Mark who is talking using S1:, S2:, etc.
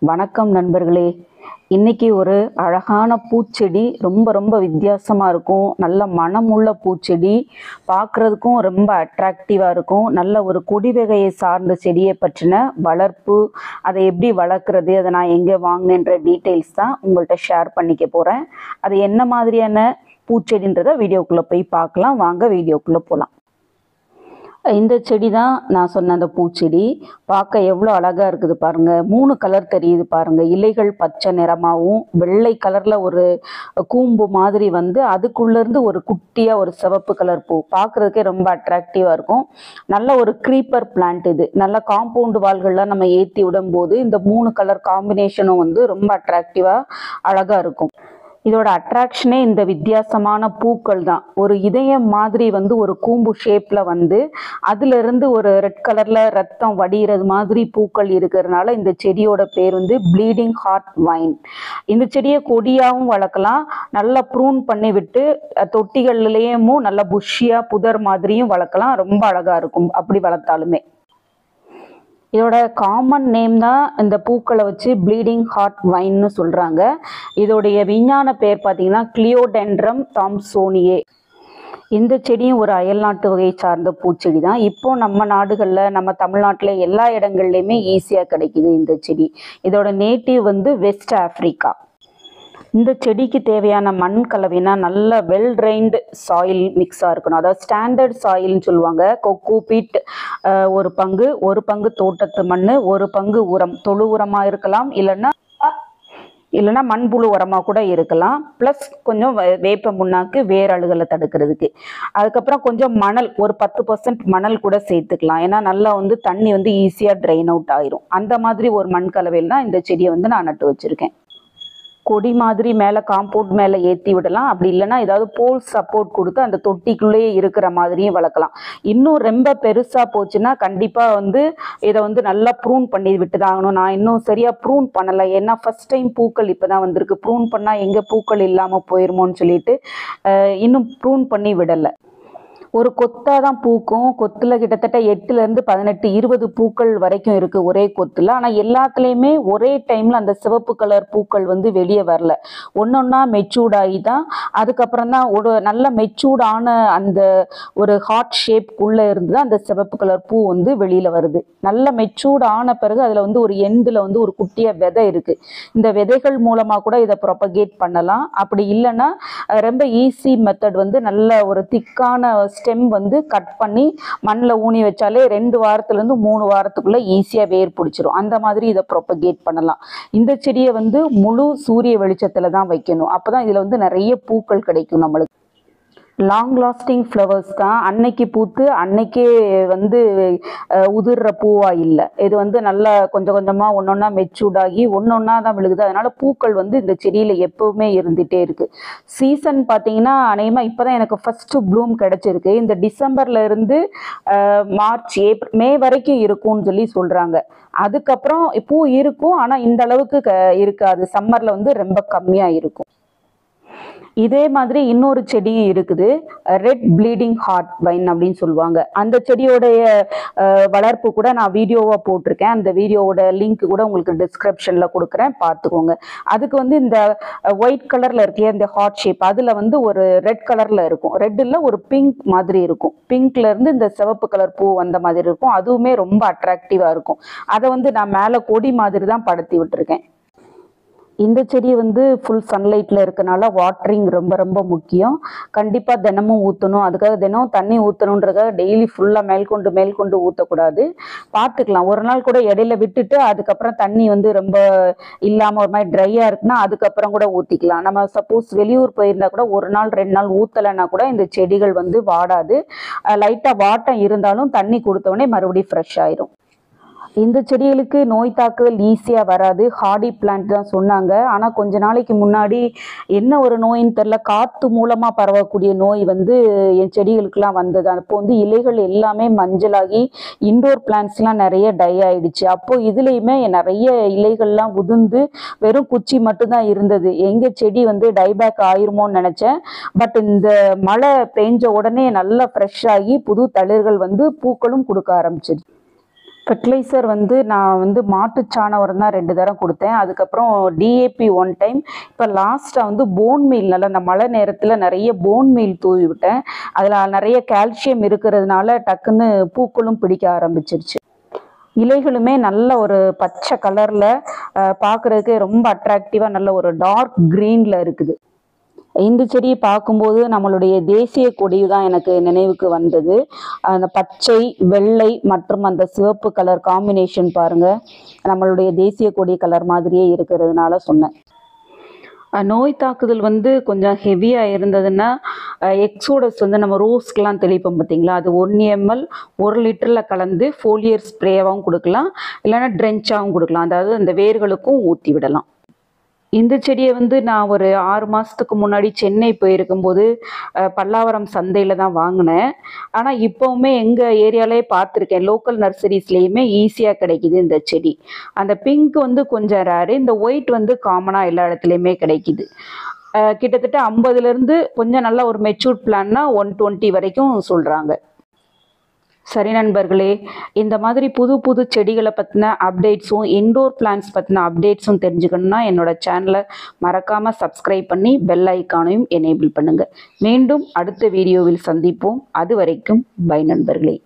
S1: வணக்கம் நண்பர்களே இன்னைக்கு ஒரு அழகான பூச்செடி ரொம்ப ரொம்ப வித்தியாசமாக இருக்கும் நல்ல மனமுள்ள பூச்செடி பார்க்குறதுக்கும் ரொம்ப அட்ராக்டிவாக இருக்கும் நல்ல ஒரு கொடி வகையை சார்ந்த செடியை பற்றின வளர்ப்பு அதை எப்படி வளர்க்குறது அதை நான் எங்கே வாங்கினேன்ற டீட்டெயில்ஸ் தான் உங்கள்கிட்ட ஷேர் பண்ணிக்க போகிறேன் அது என்ன மாதிரியான பூச்செடின்றதை வீடியோக்குள்ளே போய் பார்க்கலாம் வாங்க வீடியோக்குள்ளே போகலாம் இந்த செடி தான் நான் சொன்ன அந்த பூச்செடி பார்க்க எவ்வளோ அழகாக இருக்குது பாருங்க மூணு கலர் தெரியுது பாருங்க இலைகள் பச்சை நிறமாகவும் வெள்ளை கலரில் ஒரு கூம்பு மாதிரி வந்து அதுக்குள்ளேருந்து ஒரு குட்டியாக ஒரு சிவப்பு கலர் பூ பார்க்குறதுக்கே ரொம்ப அட்ராக்டிவாக இருக்கும் நல்ல ஒரு க்ரீப்பர் பிளான்ட் இது நல்ல காம்பவுண்டு வால்கள்லாம் நம்ம ஏற்றி விடும்போது இந்த மூணு கலர் காம்பினேஷனும் வந்து ரொம்ப அட்ராக்டிவாக அழகாக இருக்கும் இதோட அட்ராக்ஷனே இந்த வித்தியாசமான பூக்கள் தான் ஒரு இதயம் மாதிரி வந்து ஒரு கூம்பு ஷேப்ல வந்து அதுல இருந்து ஒரு ரெட் கலர்ல ரத்தம் வடிகிறது மாதிரி பூக்கள் இருக்கிறதுனால இந்த செடியோட பேர் வந்து ப்ளீடிங் ஹார்ட் வைன் இந்த செடியை கொடியாகவும் வளர்க்கலாம் நல்லா ப்ரூன் பண்ணி விட்டு அஹ், தொட்டிகள்லயும் நல்லா புஷ்ஷியா புதர் மாதிரியும் வளர்க்கலாம் ரொம்ப அழகா இருக்கும் அப்படி வளர்த்தாலுமே இதோட காமன் நேம் தான் இந்த பூக்களை வச்சு ப்ளீடிங் ஹார்ட் வைன்னு சொல்கிறாங்க இதோடைய விஞ்ஞான பெயர் பார்த்தீங்கன்னா கிளியோடென்ட்ரம் தாம்சோனியே இந்த செடியும் ஒரு அயல்நாட்டு வகையை சார்ந்த பூச்செடி தான் இப்போ நம்ம நாடுகளில் நம்ம தமிழ்நாட்டில் எல்லா இடங்கள்லையுமே ஈஸியாக கிடைக்குது இந்த செடி இதோட நேட்டிவ் வந்து வெஸ்ட் ஆப்பிரிக்கா இந்த செடிக்கு தேவையான மண் கலவைனா நல்ல வெல் ட்ரைன்டு சாயில் மிக்ஸாக இருக்கணும் அதாவது ஸ்டாண்டர்ட் சாயில்னு சொல்லுவாங்க கொக்கு பீட் ஒரு பங்கு ஒரு பங்கு தோட்டத்து மண் ஒரு பங்கு உரம் தொழு உரமாக இருக்கலாம் இல்லைன்னா இல்லைன்னா மண்புழு உரமாக கூட இருக்கலாம் ப்ளஸ் கொஞ்சம் வே- வேப்ப முன்னாக்கு வேரழுகளை தடுக்கிறதுக்கு அதுக்கப்புறம் கொஞ்சம் மணல் ஒரு பத்து பர்சன்ட் மணல் கூட சேர்த்துக்கலாம் ஏன்னா நல்லா வந்து தண்ணி வந்து ஈஸியாக ட்ரைன் அவுட் ஆயிரும் அந்த மாதிரி ஒரு மண் கலவையில் தான் இந்த செடியை வந்து நான் நட்டு வச்சுருக்கேன் கொடி மாதிரி மேலே காம்பவுண்ட் மேலே ஏற்றி விடலாம் அப்படி இல்லைன்னா ஏதாவது போல் சப்போர்ட் கொடுத்து அந்த தொட்டிக்குள்ளேயே இருக்கிற மாதிரியும் வளர்க்கலாம் இன்னும் ரொம்ப பெருசாக போச்சுன்னா கண்டிப்பாக வந்து இதை வந்து நல்லா ப்ரூன் பண்ணி விட்டுதாகணும் நான் இன்னும் சரியாக ப்ரூன் பண்ணலை ஏன்னா ஃபர்ஸ்ட் டைம் பூக்கள் இப்போ தான் வந்திருக்கு ப்ரூன் பண்ணால் எங்கே பூக்கள் இல்லாமல் போயிருமோன்னு சொல்லிட்டு அஹ், இன்னும் ப்ரூன் பண்ணி விடலை ஒரு கொத்தாக தான் பூக்கும் கொத்தில் கிட்டத்தட்ட எட்டுலேருந்து பதினெட்டு இருபது பூக்கள் வரைக்கும் இருக்குது ஒரே கொத்தில் ஆனால் எல்லாத்துலேயுமே ஒரே டைமில் அந்த சிவப்பு கலர் பூக்கள் வந்து வெளியே வரல ஒன்றொன்னா மெச்சூர்ட் ஆகி தான் அதுக்கப்புறம் தான் ஒரு நல்ல மெச்சூர்டான அந்த ஒரு ஹார்ட் ஷேப்குள்ளே இருந்து தான் அந்த சிவப்பு கலர் பூ வந்து வெளியில் வருது நல்ல மெச்சூர்ட் ஆன பிறகு அதில் வந்து ஒரு எண்டில் வந்து ஒரு குட்டியாக விதை இருக்குது இந்த விதைகள் மூலமாக கூட இதை ப்ரொபகேட் பண்ணலாம் அப்படி இல்லைன்னா அஹ், ரொம்ப ஈஸி மெத்தட் வந்து நல்ல ஒரு திக்கான ஸ்டெம் வந்து கட் பண்ணி மண்ணில் ஊனி வச்சாலே ரெண்டு வாரத்துலேருந்து மூணு வாரத்துக்குள்ளே ஈஸியாக வேர் பிடிச்சிரும் அந்த மாதிரி இதை ப்ரொபகேட் பண்ணலாம் இந்த செடியை வந்து முழு சூரிய வெளிச்சத்தில் தான் வைக்கணும் அப்போ தான் இதில் வந்து நிறைய பூக்கள் கிடைக்கும் நம்மளுக்கு லாங் லாஸ்டிங் ஃப்ளவர்ஸ் தான் அன்னைக்கு பூத்து அன்னைக்கே வந்து அஹ், உதிர்ற பூவா இல்லை இது வந்து நல்லா கொஞ்சம் கொஞ்சமாக ஒன்றொன்னா மெச்சூர்ட் ஆகி ஒன்றொன்னா தான் விழுகுது அதனால பூக்கள் வந்து இந்த செடியில் எப்பவுமே இருந்துகிட்டே இருக்கு சீசன் பார்த்தீங்கன்னா அநேகமாக இப்போ தான் எனக்கு ஃபர்ஸ்ட் ப்ளூம் கிடைச்சிருக்கு இந்த டிசம்பர்ல இருந்து அஹ், மார்ச் ஏப்ரல் மே வரைக்கும் இருக்கும்னு சொல்லி சொல்கிறாங்க அதுக்கப்புறம் பூ இருக்கும் ஆனால் இந்த அளவுக்கு க இருக்காது சம்மரில் வந்து ரொம்ப கம்மியாக இருக்கும் இதே மாதிரி இன்னொரு செடியும் இருக்குது ரெட் ப்ளீடிங் ஹார்ட் வைன் அப்படின்னு சொல்லுவாங்க அந்த செடியோடைய அஹ், வளர்ப்பு கூட நான் வீடியோவாக போட்டிருக்கேன் அந்த வீடியோவோட லிங்க் கூட உங்களுக்கு டிஸ்கிரிப்ஷனில் கொடுக்குறேன் பார்த்துக்கோங்க அதுக்கு வந்து இந்த ஒயிட் கலரில் இருக்கே இந்த ஹார்ட் ஷேப் அதில் வந்து ஒரு ரெட் கலரில் இருக்கும் ரெட்டில் ஒரு பிங்க் மாதிரி இருக்கும் பிங்க்ல இருந்து இந்த சிவப்பு கலர் பூ வந்த மாதிரி இருக்கும் அதுவுமே ரொம்ப அட்ராக்டிவாக இருக்கும் அதை வந்து நான் மேலே கொடி மாதிரி தான் படுத்தி விட்டுருக்கேன் இந்த செடி வந்து ஃபுல் சன்லைட்டில் இருக்கனால வாட்டரிங் ரொம்ப ரொம்ப முக்கியம் கண்டிப்பாக தினமும் ஊற்றணும் அதுக்காக தினம் தண்ணி ஊற்றணுன்றதுக்காக டெய்லி ஃபுல்லாக மேல்கொண்டு மேல்கொண்டு ஊற்றக்கூடாது பார்த்துக்கலாம் ஒரு நாள் கூட இடையில விட்டுட்டு அதுக்கப்புறம் தண்ணி வந்து ரொம்ப இல்லாமல் ஒரு மாதிரி ட்ரையாக இருக்குன்னா அதுக்கப்புறம் கூட ஊற்றிக்கலாம் நம்ம சப்போஸ் வெளியூர் போயிருந்தா கூட ஒரு நாள் ரெண்டு நாள் ஊற்றலைன்னா கூட இந்த செடிகள் வந்து வாடாது லைட்டாக வாட்டம் இருந்தாலும் தண்ணி கொடுத்த உடனே மறுபடியும் ஃப்ரெஷ் ஆயிரும் இந்த செடிகளுக்கு நோய் தாக்குதல் ஈஸியாக வராது ஹார்டி பிளான்ட் தான் சொன்னாங்க ஆனால் கொஞ்ச நாளைக்கு முன்னாடி என்ன ஒரு நோயின்னு தெரில காற்று மூலமாக பரவக்கூடிய நோய் வந்து என் செடிகளுக்கெல்லாம் வந்தது அப்போ வந்து இலைகள் எல்லாமே மஞ்சளாகி இண்டோர் பிளான்ட்ஸ்லாம் நிறைய டை ஆயிடுச்சு அப்போ இதுலேயுமே நிறைய இலைகள்லாம் உதிர்ந்து வெறும் குச்சி மட்டும்தான் இருந்தது எங்கள் செடி வந்து டைபேக் ஆயிருமோன்னு நினச்சேன் பட் இந்த மழை பெஞ்ச உடனே நல்லா ஃப்ரெஷ் ஆகி புது தளிர்கள் வந்து பூக்களும் கொடுக்க ஆரம்பிச்சிருச்சு ஃபெர்டிலைசர் வந்து நான் வந்து மாட்டுச்சாண உரம் தான் ரெண்டு தரம் கொடுத்தேன் அதுக்கப்புறம் டிஏபி ஒன் டைம் இப்போ லாஸ்ட்டாக வந்து போன் மீல் நல்லா அந்த மழை நேரத்தில் நிறைய போன் மீல் தூவி விட்டேன் அதில் நிறைய கால்சியம் இருக்கிறதுனால டக்குன்னு பூக்களும் பிடிக்க ஆரம்பிச்சிருச்சு இலைகளுமே நல்ல ஒரு பச்சை கலரில் பார்க்குறதுக்கு ரொம்ப அட்ராக்டிவாக நல்ல ஒரு டார்க் க்ரீனில் இருக்குது இந்த செடியை பார்க்கும்போது நம்மளுடைய தேசிய கொடி தான் எனக்கு நினைவுக்கு வந்தது அந்த பச்சை வெள்ளை மற்றும் அந்த சிவப்பு கலர் காம்பினேஷன் பாருங்க நம்மளுடைய தேசிய கொடி கலர் மாதிரியே இருக்கிறதுனால சொன்னேன் அஹ் நோய் தாக்குதல் வந்து கொஞ்சம் ஹெவியாக இருந்ததுன்னா எக்ஸோடஸ் வந்து நம்ம ரோஸ்க்கெலாம் தெளிப்போம் பார்த்தீங்களா அது ஒன் எம்எல் ஒரு லிட்டரில் கலந்து ஃபோலியர் ஸ்ப்ரேவாகவும் கொடுக்கலாம் இல்லைன்னா ட்ரென்ச்சாகவும் கொடுக்கலாம் அதாவது அந்த வேர்களுக்கும் ஊற்றி விடலாம் இந்த செடியை வந்து நான் ஒரு ஆறு மாதத்துக்கு முன்னாடி சென்னை போயிருக்கும்போது அஹ், பல்லாவரம் சந்தையில் தான் வாங்கினேன் ஆனால் இப்போவுமே எங்கள் ஏரியாலே பார்த்துருக்கேன் லோக்கல் நர்சரிஸ்லேயுமே ஈஸியாக கிடைக்குது இந்த செடி அந்த பிங்க் வந்து கொஞ்சம் ரேரு இந்த ஒயிட் வந்து காமனாக எல்லா இடத்துலையுமே கிடைக்குது அஹ், கிட்டத்தட்ட ஐம்பதுலேருந்து கொஞ்சம் நல்ல ஒரு மெச்சூர்ட் பிளான்னா ஒன் டுவெண்ட்டி வரைக்கும் சொல்கிறாங்க சரி நண்பர்களே இந்த மாதிரி புது புது செடிகளை பற்றின அப்டேட்ஸும் இன்டோர் பிளான்ஸ் பற்றின அப்டேட்ஸும் தெரிஞ்சுக்கணுன்னா என்னோட சேனலை மறக்காமல் சப்ஸ்கிரைப் பண்ணி பெல் ஐக்கானையும் எனேபிள் பண்ணுங்கள் மீண்டும் அடுத்த வீடியோவில் சந்திப்போம் அது வரைக்கும் பை நண்பர்களே